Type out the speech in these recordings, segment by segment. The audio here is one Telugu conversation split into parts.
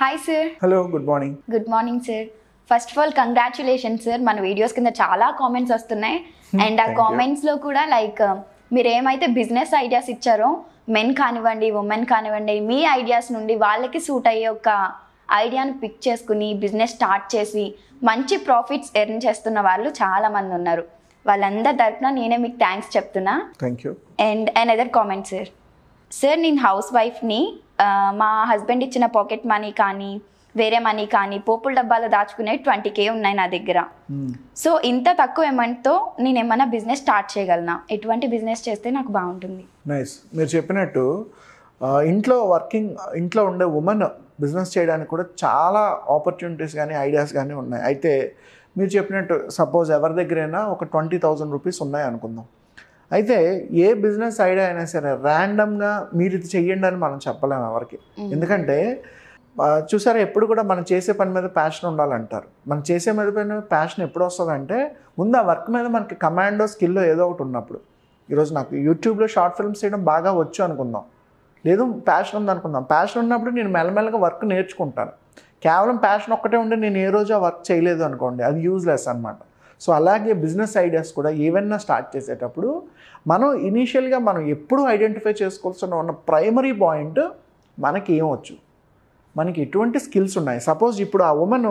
Hi sir hello good morning good morning sir first of all congratulation sir మన వీడియోస్ కింద చాలా కామెంట్స్ వస్తున్నాయి అండ్ ఆ thank you. కామెంట్స్ లో కూడా లైక్ మీరు ఏమైతే బిజినెస్ ఐడియాస్ ఇచ్చారో మెన్ కానివ్వండి ఉమెన్ కానివ్వండి మీ ఐడియాస్ నుండి వాళ్ళకి సూట్ అయ్యే ఒక ఐడియాను పిక్ చేసుకుని బిజినెస్ స్టార్ట్ చేసి మంచి ప్రాఫిట్స్ ఎర్న్ చేస్తున్న వాళ్ళు చాలా మంది ఉన్నారు వాళ్ళందరి తరపున నేనే మీకు థ్యాంక్స్ చెప్తున్నా thank you and another comment sir sir నేను హౌస్ వైఫ్ని ఆ, మా హస్బెండ్ ఇచ్చిన పాకెట్ మనీ కానీ వేరే మనీ కానీ పోపుల డబ్బాలో దాచుకునే ట్వంటీ కే ఉన్నాయి నా దగ్గర సో ఇంత తక్కువ అమౌంట్తో నేను ఏమైనా బిజినెస్ స్టార్ట్ చేయగలనా ఎటువంటి బిజినెస్ చేస్తే నాకు బాగుంటుంది నైస్ మీరు చెప్పినట్టు ఆ, ఇంట్లో వర్కింగ్ ఇంట్లో ఉండే ఉమెన్ బిజినెస్ చేయడానికి కూడా చాలా ఆపర్చునిటీస్ కానీ ఐడియాస్ కానీ ఉన్నాయి అయితే మీరు చెప్పినట్టు సపోజ్ ఎవరి దగ్గరైనా ఒక ట్వంటీ థౌజండ్ రూపీస్ ఉన్నాయి అనుకుందాం అయితే ఏ బిజినెస్ ఐడియా అయినా సరే ర్యాండమ్గా మీరు ఇది చెయ్యండి అని మనం చెప్పలేము ఎవరికి ఎందుకంటే ఆ, చూసారా ఎప్పుడు కూడా మనం చేసే పని మీద ప్యాషన్ ఉండాలంటారు మనం చేసే మీద పైన ప్యాషన్ ఎప్పుడు వస్తుందంటే ముందు ఆ వర్క్ మీద మనకి కమాండో స్కిల్ ఏదో ఒకటి ఉన్నప్పుడు ఈరోజు నాకు యూట్యూబ్లో షార్ట్ ఫిల్మ్స్ చేయడం బాగా వచ్చు అనుకుందాం లేదు ప్యాషన్ ఉంది అనుకుందాం ప్యాషన్ ఉన్నప్పుడు నేను మెల్లమెల్లగా వర్క్ నేర్చుకుంటాను కేవలం ప్యాషన్ ఒక్కటే ఉండి నేను ఏ రోజు ఆ వర్క్ చేయలేదు అనుకోండి అది యూజ్లెస్ అనమాట సో అలాగే బిజినెస్ ఐడియాస్ కూడా ఏవైనా స్టార్ట్ చేసేటప్పుడు మనం ఇనీషియల్గా మనం ఎప్పుడు ఐడెంటిఫై చేసుకోవాల్సిన ఉన్న ప్రైమరీ పాయింట్ మనకి ఏమొచ్చు మనకి ఎటువంటి స్కిల్స్ ఉన్నాయి సపోజ్ ఇప్పుడు ఆ ఉమెన్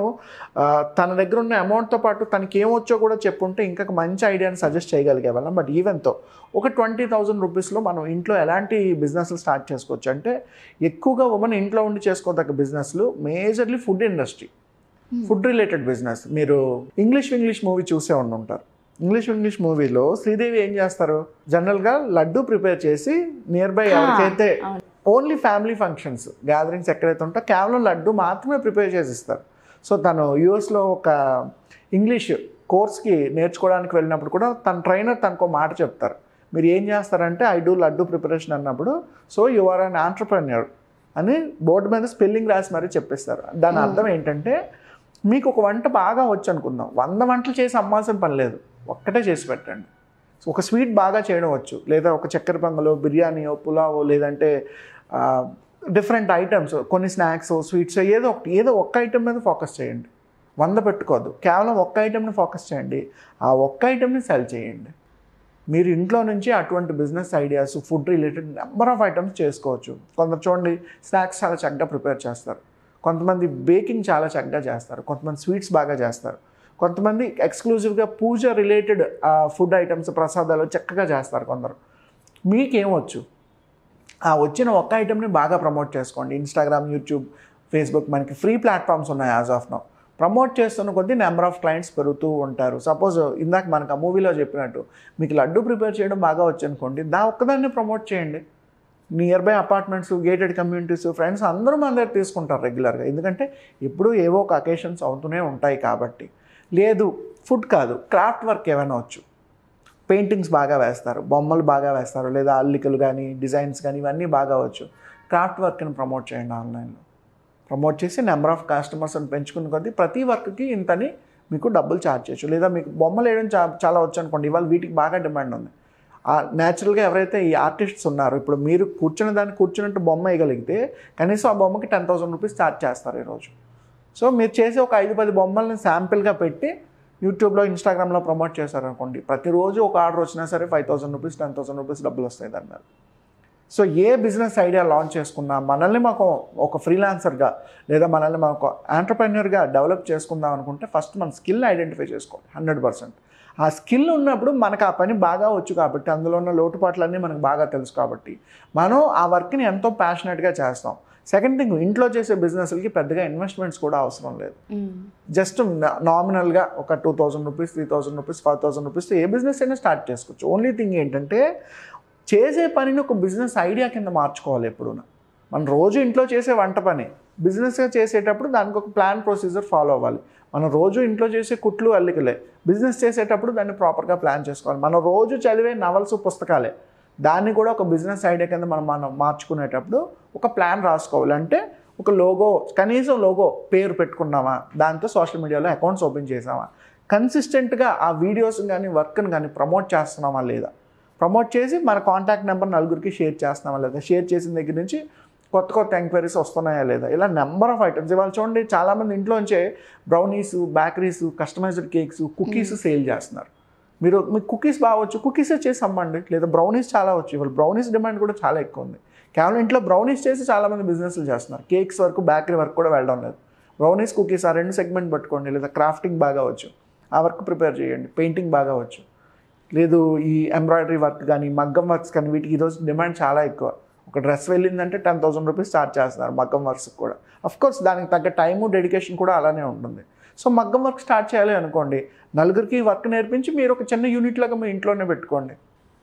తన దగ్గర ఉన్న అమౌంట్తో పాటు తనకి ఏమొచ్చో కూడా చెప్పుంటే ఇంకా మంచి ఐడియాని సజెస్ట్ చేయగలిగే వాళ్ళం బట్ ఈవెన్తో ఒక ట్వంటీ థౌజండ్ రూపీస్లో మనం ఇంట్లో ఎలాంటి బిజినెస్లు స్టార్ట్ చేసుకోవచ్చు అంటే ఎక్కువగా ఉమెన్ ఇంట్లో ఉండి చేసుకోదగ్గ బిజినెస్లు majorly food industry food related business మీరు ఇంగ్లీష్ ఇంగ్లీష్ మూవీ చూసే ఉండి ఉంటారు ఇంగ్లీష్ ఇంగ్లీష్ మూవీలో శ్రీదేవి ఏం చేస్తారు జనరల్గా లడ్డు ప్రిపేర్ చేసి నియర్ బై ఎవరికైతే అవును. ఓన్లీ ఫ్యామిలీ ఫంక్షన్స్ గ్యాదరింగ్స్ ఎక్కడైతే ఉంటో కేవలం లడ్డు మాత్రమే ప్రిపేర్ చేసి ఇస్తారు సో తను యూఎస్లో ఒక ఇంగ్లీష్ కోర్స్కి నేర్చుకోవడానికి వెళ్ళినప్పుడు కూడా తన ట్రైనర్ తనకు ఒక మాట చెప్తారు మీరు ఏం చేస్తారంటే ఐ డూ లడ్డు ప్రిపరేషన్ అన్నప్పుడు so you are an entrepreneur అని బోర్డు మీద స్పెల్లింగ్ రాసి మరీ చెప్పిస్తారు దాని అర్థం ఏంటంటే మీకు ఒక వంట బాగా వచ్చు అనుకుందాం వంద వంటలు చేసి అమ్మాల్సిన పని లేదు ఒక్కటే చేసి పెట్టండి సో ఒక స్వీట్ బాగా చేయడం వచ్చు లేదా ఒక చక్కెర పొంగలో బిర్యానీయో పులావో లేదంటే డిఫరెంట్ ఐటమ్స్ కొన్ని స్నాక్స్ స్వీట్స్ ఏదో ఒకటి ఏదో ఒక్క ఐటమ్ మీద ఫోకస్ చేయండి వంద పెట్టుకోవద్దు కేవలం ఒక్క ఐటమ్ని ఫోకస్ చేయండి ఆ ఒక్క ఐటమ్ని సెల్ చేయండి మీరు ఇంట్లో నుంచి అటువంటి business ideas food related number of items చేసుకోవచ్చు కొందరు చూడండి స్నాక్స్ చాలా చక్కగా ప్రిపేర్ చేస్తారు కొంతమంది బేకింగ్ చాలా చక్కగా చేస్తారు కొంతమంది స్వీట్స్ బాగా చేస్తారు కొంతమంది ఎక్స్క్లూజివ్గా పూజ రిలేటెడ్ ఫుడ్ ఐటమ్స్ ప్రసాదాలు చక్కగా చేస్తారు కొందరు మీకేమొచ్చు ఆ వచ్చిన ఒక్క ఐటమ్ని బాగా ప్రమోట్ చేసుకోండి ఇన్స్టాగ్రామ్ యూట్యూబ్ ఫేస్బుక్ మనకి ఫ్రీ ప్లాట్ఫామ్స్ ఉన్నాయి యాజ్ ఆఫ్ నౌ ప్రమోట్ చేస్తున్న కొద్దీ నెంబర్ ఆఫ్ క్లయింట్స్ పెరుగుతూ ఉంటారు సపోజ్ ఇందాక మనకు ఆ మూవీలో చెప్పినట్టు మీకు లడ్డు ప్రిపేర్ చేయడం బాగా వచ్చు అనుకోండి దా ఒక్కదాన్ని ప్రమోట్ చేయండి near by apartments gated communities friends అందరూ మన దగ్గర తీసుకుంటారు రెగ్యులర్గా ఎందుకంటే ఎప్పుడూ ఏవో ఒక అకేషన్స్ అవుతూనే ఉంటాయి కాబట్టి లేదు ఫుడ్ కాదు క్రాఫ్ట్ వర్క్ ఏమైనా వచ్చు పెయింటింగ్స్ బాగా వేస్తారు బొమ్మలు బాగా వేస్తారు లేదా అల్లికలు కానీ డిజైన్స్ కానీ ఇవన్నీ బాగా వచ్చు క్రాఫ్ట్ వర్క్ని ప్రమోట్ చేయండి ఆన్లైన్లో ప్రమోట్ చేసి నెంబర్ ఆఫ్ కస్టమర్స్ని పెంచుకున్న కొద్దీ ప్రతి వర్క్కి ఇంతని మీకు డబ్బులు ఛార్జ్ చేయొచ్చు లేదా మీకు బొమ్మలు వేయడం చా చాలా వచ్చు అనుకోండి ఇవాళ వీటికి బాగా డిమాండ్ ఉంది న్యాచురల్గా ఎవరైతే ఈ ఆర్టిస్ట్స్ ఉన్నారో ఇప్పుడు మీరు కూర్చున్న దాన్ని కూర్చున్నట్టు బొమ్మ వేయగలిగితే కనీసం ఆ బొమ్మకి టెన్ థౌసండ్ రూపీస్ ఛార్జ్ చేస్తారు ఈరోజు సో మీరు చేసే ఒక ఐదు పది బొమ్మల్ని శాంపిల్గా పెట్టి యూట్యూబ్లో ఇన్స్టాగ్రామ్లో ప్రమోట్ చేశారనుకోండి ప్రతిరోజు ఒక ఆర్డర్ వచ్చినా సరే five thousand rupees ten thousand rupees డబ్బులు వస్తాయి దాని మీద so a business idea launch చేసుకున్నా మనల్ని మాకు ఒక ఫ్రీలాన్సర్గా లేదా మనల్ని మాకు ఆంటర్ప్రెన్యూర్గా డెవలప్ చేసుకుందాం అనుకుంటే ఫస్ట్ మన స్కిల్ ఐడెంటిఫై చేసుకోవాలి హండ్రెడ్ పర్సెంట్ ఆ స్కిల్ ఉన్నప్పుడు మనకు ఆ పని బాగా వచ్చు కాబట్టి అందులో ఉన్న లోటుపాట్లన్నీ మనకు బాగా తెలుసు కాబట్టి మనం ఆ వర్క్ని ఎంతో ప్యాషనెట్గా చేస్తాం సెకండ్ థింగ్ ఇంట్లో చేసే బిజినెస్లకి పెద్దగా ఇన్వెస్ట్మెంట్స్ కూడా అవసరం లేదు జస్ట్ నామినల్గా ఒక two thousand rupees three thousand rupees five thousand rupees a business అయినా స్టార్ట్ చేసుకోవచ్చు ఓన్లీ థింగ్ ఏంటంటే చేసే పనిని ఒక బిజినెస్ ఐడియా కింద మార్చుకోవాలి ఎప్పుడు మనం రోజు ఇంట్లో చేసే వంట పని బిజినెస్గా చేసేటప్పుడు దానికి ఒక ప్లాన్ ప్రొసీజర్ ఫాలో అవ్వాలి మనం రోజు ఇంట్లో చేసే కుట్లు అల్లికలే బిజినెస్ చేసేటప్పుడు దాన్ని ప్రాపర్గా ప్లాన్ చేసుకోవాలి మనం రోజు చదివే నవల్స్ పుస్తకాలే దాన్ని కూడా ఒక బిజినెస్ ఐడియా కింద మనం మనం మార్చుకునేటప్పుడు ఒక ప్లాన్ రాసుకోవాలి అంటే ఒక లోగో కనీసం లోగో పేరు పెట్టుకున్నామా దాంతో సోషల్ మీడియాలో అకౌంట్స్ ఓపెన్ చేసామా కన్సిస్టెంట్గా ఆ వీడియోస్ కానీ వర్క్ని కానీ ప్రమోట్ చేస్తున్నామా లేదా ప్రమోట్ చేసి మన కాంటాక్ట్ నెంబర్ నలుగురికి షేర్ చేస్తున్నామా లేదా షేర్ చేసిన దగ్గర నుంచి కొత్త కొత్త ఎంక్వైరీస్ వస్తున్నాయా లేదా ఇలా నెంబర్ ఆఫ్ ఐటమ్స్ ఇవాళ చూడండి చాలామంది ఇంట్లోంచే brownies bakeries customized cakes cookies sale చేస్తున్నారు మీరు మీకు కుకీస్ బాగా వచ్చు కుకీసే చేసి అమ్మండి లేదా బ్రౌనీస్ చాలా వచ్చు ఇవాళ బ్రౌనీస్ డిమాండ్ కూడా చాలా ఎక్కువ ఉంది కేవలం ఇంట్లో బ్రౌనీస్ చేసి చాలామంది బిజినెస్లు చేస్తున్నారు కేక్స్ వరకు బేకరీ వరకు కూడా వెళ్ళడం లేదు బ్రౌనీస్ కుకీస్ ఆ రెండు సెగ్మెంట్ పట్టుకోండి లేదా క్రాఫ్టింగ్ బాగా వచ్చు ఆ వర్క్ ప్రిపేర్ చేయండి పెయింటింగ్ బాగా వచ్చు లేదు ఈ ఎంబ్రాయిడరీ వర్క్ కానీ మగ్గం వర్క్స్ కానీ వీటికి ఈరోజు డిమాండ్ చాలా ఎక్కువ ఒక డ్రెస్ వెళ్ళిందంటే టెన్ థౌసండ్ రూపీస్ స్టార్ట్ చేస్తున్నారు మగ్గం వర్క్స్ కూడా అఫ్ కోర్స్ దానికి తగ్గ టైము డెడికేషన్ కూడా అలానే ఉంటుంది సో మగ్గం వర్క్ స్టార్ట్ చేయాలి అనుకోండి నలుగురికి వర్క్ నేర్పించి మీరు ఒక చిన్న యూనిట్ లాగా మీ ఇంట్లోనే పెట్టుకోండి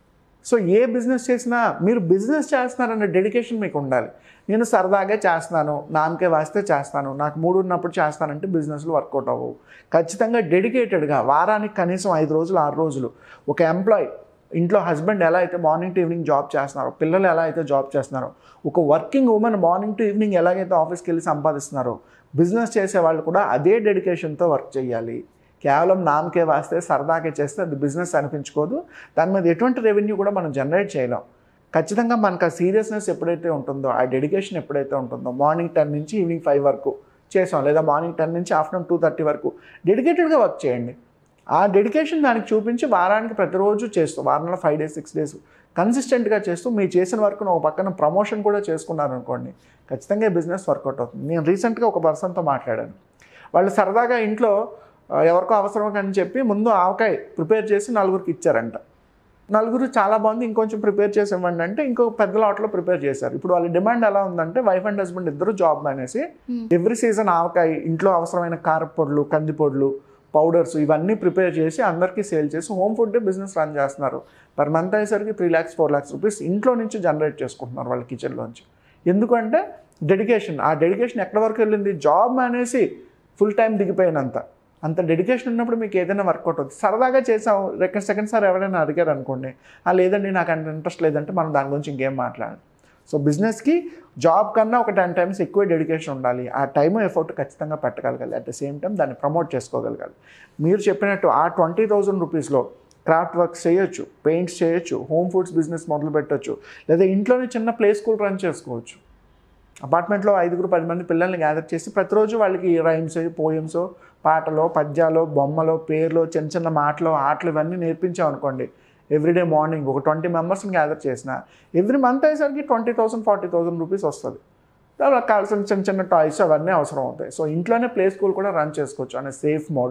సో ఏ బిజినెస్ చేసినా మీరు బిజినెస్ చేస్తున్నారనే డెడికేషన్ మీకు ఉండాలి నేను సరదాగా చేస్తున్నాను నామకే వాస్తే చేస్తాను నాకు మూడు ఉన్నప్పుడు చేస్తానంటే బిజినెస్లు వర్కౌట్ అవ్వవు ఖచ్చితంగా డెడికేటెడ్గా వారానికి కనీసం ఐదు రోజులు ఆరు రోజులు ఒక ఎంప్లాయ్ ఇంట్లో హస్బెండ్ ఎలా అయితే మార్నింగ్ టు ఈవినింగ్ జాబ్ చేస్తున్నారో పిల్లలు ఎలా అయితే జాబ్ చేస్తున్నారో ఒక working women morning to evening ఎలాగైతే ఆఫీస్కి వెళ్ళి సంపాదిస్తున్నారో బిజినెస్ చేసే వాళ్ళు కూడా అదే డెడికేషన్తో వర్క్ చేయాలి కేవలం నామకే వాస్తే సరదాకే చేస్తే అది బిజినెస్ అనిపించుకోదు దాని మీద ఎటువంటి రెవెన్యూ కూడా మనం జనరేట్ చేయలేం ఖచ్చితంగా మనకు ఆ సీరియస్నెస్ ఎప్పుడైతే ఉంటుందో ఆ డెడికేషన్ ఎప్పుడైతే ఉంటుందో మార్నింగ్ టెన్ నుంచి ఈవినింగ్ ఫైవ్ వరకు చేసాం లేదా మార్నింగ్ టెన్ నుంచి ఆఫ్టర్నూన్ టూ థర్టీ వరకు డెడికేటెడ్గా వర్క్ చేయండి ఆ డెడికేషన్ దానికి చూపించి వారానికి ప్రతిరోజు చేస్తూ వారంలో ఫైవ్ డేస్ సిక్స్ డేస్ కన్సిస్టెంట్గా చేస్తూ మీరు చేసిన వర్క్ను ఒక పక్కన ప్రమోషన్ కూడా చేసుకున్నారు అనుకోండి ఖచ్చితంగా బిజినెస్ వర్కౌట్ అవుతుంది నేను రీసెంట్గా ఒక పర్సన్తో మాట్లాడాను వాళ్ళు సరదాగా ఇంట్లో ఆ, ఎవరికో అవసరం అని చెప్పి ముందు ఆవకాయ ప్రిపేర్ చేసి నలుగురికి ఇచ్చారంట నలుగురు చాలా బాగుంది ఇంకొంచెం ప్రిపేర్ చేసి ఇవ్వండి అంటే ఇంకో పెద్ద లాట్లో ప్రిపేర్ చేశారు ఇప్పుడు వాళ్ళ డిమాండ్ ఎలా ఉందంటే వైఫ్ అండ్ హస్బెండ్ ఇద్దరు జాబ్ మానేసి ఎవ్రీ సీజన్ ఆవకాయ ఇంట్లో అవసరమైన కారపొడులు కందిపొడులు పౌడర్స్ ఇవన్నీ ప్రిపేర్ చేసి అందరికీ సేల్ చేసి హోమ్ ఫుడ్ బిజినెస్ రన్ చేస్తున్నారు పర్ మంత్ అయ్యేసరికి three lakhs four lakhs rupees ఇంట్లో నుంచి జనరేట్ చేసుకుంటున్నారు వాళ్ళ కిచెన్లోంచి ఎందుకంటే డెడికేషన్ ఆ డెడికేషన్ ఎక్కడి వరకు వెళ్ళింది జాబ్ మానేసి ఫుల్ టైం దిగిపోయినంత అంత డెడికేషన్ ఉన్నప్పుడు మీకు ఏదైనా వర్కౌట్ అవుతుంది సరదాగా చేసాం రెక్క సెకండ్ సార్ ఎవరైనా అడిగారు అనుకోండి ఆ లేదండి నాకు అంత ఇంట్రెస్ట్ లేదంటే మనం దాని గురించి ఇంకేం మాట్లాడాలి సో బిజినెస్కి జాబ్ కన్నా ఒక టెన్ టైమ్స్ ఎక్కువ డెడికేషన్ ఉండాలి ఆ టైం ఎఫర్ట్ ఖచ్చితంగా పెట్టగలగాలి అట్ ద సేమ్ టైం దాన్ని ప్రమోట్ చేసుకోగలగాలి మీరు చెప్పినట్టు ఆ ట్వంటీ థౌజండ్ రూపీస్లో క్రాఫ్ట్ వర్క్స్ చేయొచ్చు పెయింట్స్ చేయొచ్చు హోమ్ ఫుడ్స్ బిజినెస్ మొదలు పెట్టొచ్చు లేదా ఇంట్లోనే చిన్న ప్లే స్కూల్ రన్ చేసుకోవచ్చు అపార్ట్మెంట్లో ఐదుగురు పది మంది పిల్లల్ని గ్యాదర్ చేసి ప్రతిరోజు వాళ్ళకి రైమ్స్ పోయమ్స్ పాటలో పద్యాలు బొమ్మలో పేర్లు చిన్న చిన్న మాటలు ఆటలు ఇవన్నీ నేర్పించాం అనుకోండి ఎవ్రీడే మార్నింగ్ ఒక ట్వంటీ మెంబర్స్ని గ్యాదర్ చేసిన ఎవ్రీ మంత్ అయ్యేసరికి twenty thousand forty thousand rupees వస్తుంది వాళ్ళకి కావాల్సిన చిన్న చిన్న టాయ్స్ అవన్నీ అవసరం అవుతాయి సో ఇంట్లోనే ప్లే స్కూల్ కూడా రన్ చేసుకోవచ్చు అనే సేఫ్ మోడ్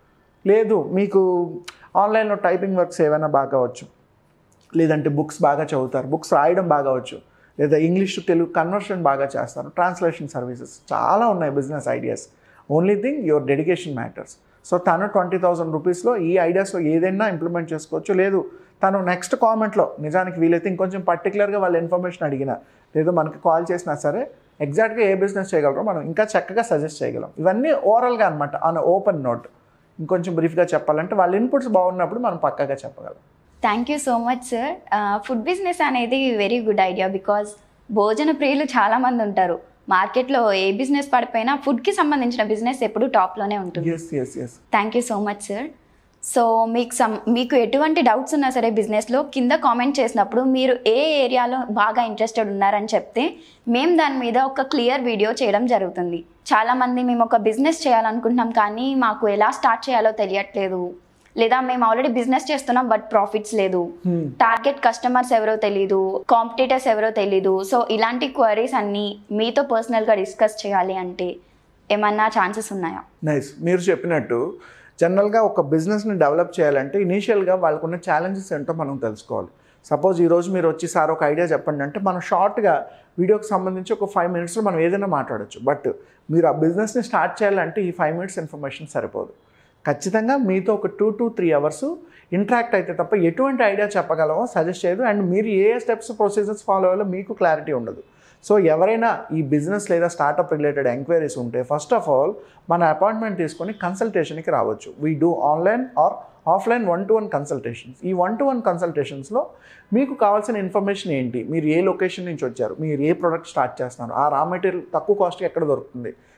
లేదు మీకు ఆన్లైన్లో టైపింగ్ వర్క్స్ ఏమైనా బాగా వచ్చు లేదంటే బుక్స్ బాగా చదువుతారు బుక్స్ రాయడం బాగా వచ్చు లేదా ఇంగ్లీష్ టు తెలుగు కన్వర్షన్ బాగా చేస్తారు ట్రాన్స్లేషన్ సర్వీసెస్ చాలా ఉన్నాయి business ideas only thing your dedication matters so తను ట్వంటీ థౌసండ్ రూపీస్లో ఈ ఐడియాస్లో ఏదైనా ఇంప్లిమెంట్ చేసుకోవచ్చు లేదు తను నెక్స్ట్ కామెంట్లో నిజానికి వీలైతే ఇంకొంచెం పర్టికులర్గా వాళ్ళ ఇన్ఫర్మేషన్ అడిగినా లేదు మనకి కాల్ చేసినా సరే ఎగ్జాక్ట్గా ఏ బిజినెస్ చేయగలరో మనం ఇంకా చక్కగా సజెస్ట్ చేయగలం ఇవన్నీ ఓవరాల్గా అనమాట ఆన్ ఓపెన్ నోట్ ఇంకొంచెం బ్రీఫ్గా చెప్పాలంటే వాళ్ళ ఇన్పుట్స్ బాగున్నప్పుడు మనం పక్కాగా చెప్పగలం thank you so much sir food business అనేది వెరీ గుడ్ ఐడియా బికాజ్ భోజన ప్రియులు చాలామంది ఉంటారు మార్కెట్లో ఏ బిజినెస్ పడిపోయినా ఫుడ్కి సంబంధించిన బిజినెస్ ఎప్పుడు టాప్లోనే ఉంటుంది yes yes yes thank you so much sir so మీకు సమ్ మీకు ఎటువంటి డౌట్స్ ఉన్నా సరే బిజినెస్లో కింద కామెంట్ చేసినప్పుడు మీరు ఏ ఏరియాలో బాగా ఇంట్రెస్టెడ్ ఉన్నారని చెప్తే మేము దాని మీద ఒక క్లియర్ వీడియో చేయడం జరుగుతుంది చాలామంది మేము ఒక బిజినెస్ చేయాలనుకుంటున్నాం కానీ మాకు ఎలా స్టార్ట్ చేయాలో తెలియట్లేదు లేదా మేము ఆల్రెడీ బిజినెస్ చేస్తున్నాం బట్ ప్రాఫిట్స్ లేదు టార్గెట్ కస్టమర్స్ ఎవరో తెలీదు కాంపిటేటర్స్ ఎవరో తెలీదు సో ఇలాంటి క్వరీస్ అన్నీ మీతో పర్సనల్గా డిస్కస్ చేయాలి అంటే ఏమన్నా ఛాన్సెస్ ఉన్నాయా నైస్ మీరు చెప్పినట్టు జనరల్గా ఒక బిజినెస్ని డెవలప్ చేయాలంటే ఇనీషియల్గా వాళ్ళకున్న ఛాలెంజెస్ ఏంటో మనం తెలుసుకోవాలి సపోజ్ ఈరోజు మీరు వచ్చి సార్ ఒక ఐడియా చెప్పండి అంటే మనం షార్ట్గా వీడియోకి సంబంధించి ఒక ఫైవ్ మినిట్స్లో మనం ఏదైనా మాట్లాడొచ్చు బట్ మీరు ఆ బిజినెస్ని స్టార్ట్ చేయాలంటే ఈ ఫైవ్ మినిట్స్ ఇన్ఫర్మేషన్ సరిపోదు ఖచ్చితంగా మీతో ఒక two to three hours interact అయితే తప్ప ఎటువంటి ఐడియా చెప్పగలమో సజెస్ట్ చేయదు అండ్ మీరు ఏ స్టెప్స్ ప్రొసీజర్స్ ఫాలో అవ్వాలో మీకు క్లారిటీ ఉండదు సో ఎవరైనా ఈ బిజినెస్ లేదా స్టార్టప్ రిలేటెడ్ ఎంక్వైరీస్ ఉంటే ఫస్ట్ ఆఫ్ ఆల్ మన అపాయింట్మెంట్ తీసుకొని కన్సల్టేషన్కి రావచ్చు we do online or offline one to one consultations ఈ వన్ టు వన్ కన్సల్టేషన్స్లో మీకు కావాల్సిన ఇన్ఫర్మేషన్ ఏంటి మీరు ఏ లొకేషన్ నుంచి వచ్చారు మీరు ఏ ప్రోడక్ట్ స్టార్ట్ చేస్తున్నారు ఆ రా మెటీరియల్ తక్కువ కాస్ట్కి ఎక్కడ దొరుకుతుంది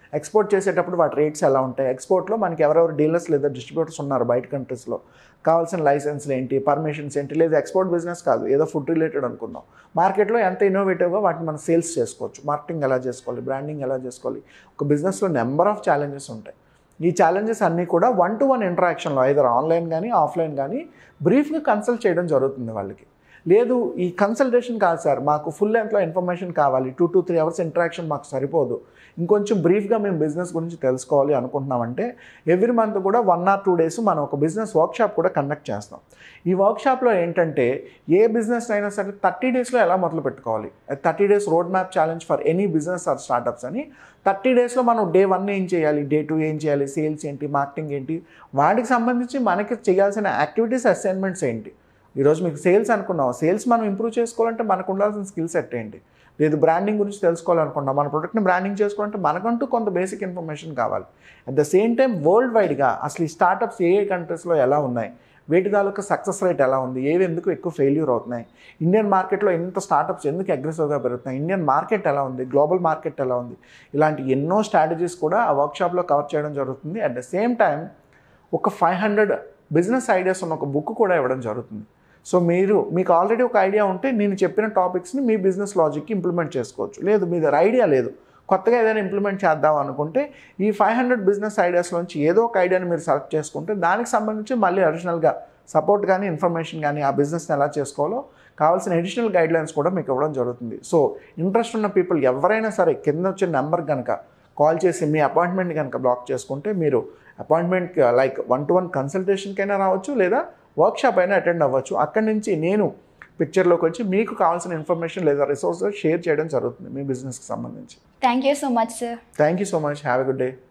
ఎక్స్పోర్ట్ చేసేటప్పుడు వాటి రేట్స్ ఎలా ఉంటాయి ఎక్స్పోర్ట్లో మనకి ఎవరెవరు డీలర్స్ లేదా డిస్ట్రిబ్యూటర్స్ ఉన్నారు బయట కంట్రీస్లో కావాల్సిన లైసెన్స్లు ఏంటి పర్మిషన్స్ ఏంటి లేదా ఎక్స్పోర్ట్ బిజినెస్ కాదు ఏదో ఫుడ్ రిలేటెడ్ అనుకుందాం మార్కెట్లో ఎంత ఇన్నోవేటివ్గా వాటిని మనం సేల్స్ చేసుకోవచ్చు మార్కెటింగ్ ఎలా చేసుకోవాలి బ్రాండింగ్ ఎలా చేసుకోవాలి ఒక బిజినెస్లో నెంబర్ ఆఫ్ ఛాలెంజెస్ ఉంటాయి ఈ ఛాలెంజెస్ అన్నీ కూడా వన్ టు వన్ ఇంటరాక్షన్లో ఐదర్ ఆన్లైన్ కానీ ఆఫ్లైన్ కానీ బ్రీఫ్గా కన్సల్ట్ చేయడం జరుగుతుంది వాళ్ళకి లేదు ఈ కన్సల్టేషన్ కాదు సార్ మాకు ఫుల్ లెంత్లో ఇన్ఫర్మేషన్ కావాలి two to three hours interaction మాకు సరిపోదు ఇంకొంచెం బ్రీఫ్గా మేము బిజినెస్ గురించి తెలుసుకోవాలి అనుకుంటున్నామంటే ఎవ్రీ మంత్ కూడా వన్ ఆర్ టూ డేస్ మనం ఒక బిజినెస్ వర్క్షాప్ కూడా కండక్ట్ చేస్తాం ఈ వర్క్షాప్లో ఏంటంటే ఏ బిజినెస్ అయినా సరే థర్టీ డేస్లో ఎలా మొదలు పెట్టుకోవాలి thirty days road map challenge for any business or startups అని థర్టీ డేస్లో మనం డే వన్ ఏం చేయాలి డే టూ ఏం చేయాలి సేల్స్ ఏంటి మార్కెటింగ్ ఏంటి వాటికి సంబంధించి మనకి చేయాల్సిన యాక్టివిటీస్ అసైన్మెంట్స్ ఏంటి ఈరోజు మీకు సేల్స్ అనుకున్నాం సేల్స్ మనం ఇంప్రూవ్ చేసుకోవాలంటే మనకు ఉండాల్సిన స్కిల్ సెట్ ఏంటి లేదు బ్రాండింగ్ గురించి తెలుసుకోవాలనుకుంటున్నాం మన ప్రొడక్ట్ని బ్రాండింగ్ చేసుకోవాలంటే మనకంటూ కొంత బేసిక్ ఇన్ఫర్మేషన్ కావాలి at the same time world వైడ్గా అసలు ఈ స్టార్టప్స్ ఏ ఏ కంట్రీస్లో ఎలా ఉన్నాయి వీటి తాలూకా సక్సెస్ రేట్ ఎలా ఉంది ఏవి ఎందుకు ఎక్కువ ఫెయిల్యూర్ అవుతున్నాయి ఇండియన్ మార్కెట్లో ఎంత స్టార్టప్స్ ఎందుకు అగ్రెసివ్గా పెరుగుతున్నాయి ఇండియన్ మార్కెట్ ఎలా ఉంది గ్లోబల్ మార్కెట్ ఎలా ఉంది ఇలాంటి ఎన్నో స్ట్రాటజీస్ కూడా ఆ వర్క్షాప్లో కవర్ చేయడం జరుగుతుంది అట్ ద సేమ్ టైం ఒక ఫైవ్ హండ్రెడ్ బిజినెస్ ఐడియాస్ ఉన్న ఒక బుక్ కూడా ఇవ్వడం జరుగుతుంది సో మీరు మీకు ఆల్రెడీ ఒక ఐడియా ఉంటే నేను చెప్పిన టాపిక్స్ని మీ బిజినెస్ లాజిక్కి ఇంప్లిమెంట్ చేసుకోవచ్చు లేదు మీ దగ్గర ఐడియా లేదు కొత్తగా ఏదైనా ఇంప్లిమెంట్ చేద్దాం అనుకుంటే ఈ ఫైవ్ హండ్రెడ్ బిజినెస్ ఐడియాస్లోంచి ఏదో ఒక ఐడియాని మీరు సెలెక్ట్ చేసుకుంటే దానికి సంబంధించి మళ్ళీ అడిషనల్గా సపోర్ట్ కానీ ఇన్ఫర్మేషన్ కానీ ఆ బిజినెస్ని ఎలా చేసుకోవాలో కావాల్సిన అడిషనల్ గైడ్లైన్స్ కూడా మీకు ఇవ్వడం జరుగుతుంది సో ఇంట్రెస్ట్ ఉన్న పీపుల్ ఎవరైనా సరే కింద వచ్చిన నెంబర్ కనుక కాల్ చేసి మీ అపాయింట్మెంట్ కనుక బ్లాక్ చేసుకుంటే మీరు appointment like one to one కన్సల్టేషన్కైనా రావచ్చు లేదా వర్క్షాప్ అయినా అటెండ్ అవ్వచ్చు అక్కడి నుంచి నేను పిక్చర్లోకి వచ్చి మీకు కావాల్సిన ఇన్ఫర్మేషన్ లేదా రిసోర్సెస్ షేర్ చేయడం జరుగుతుంది మీ బిజినెస్కి సంబంధించి thank you so much sir thank you so much have a good day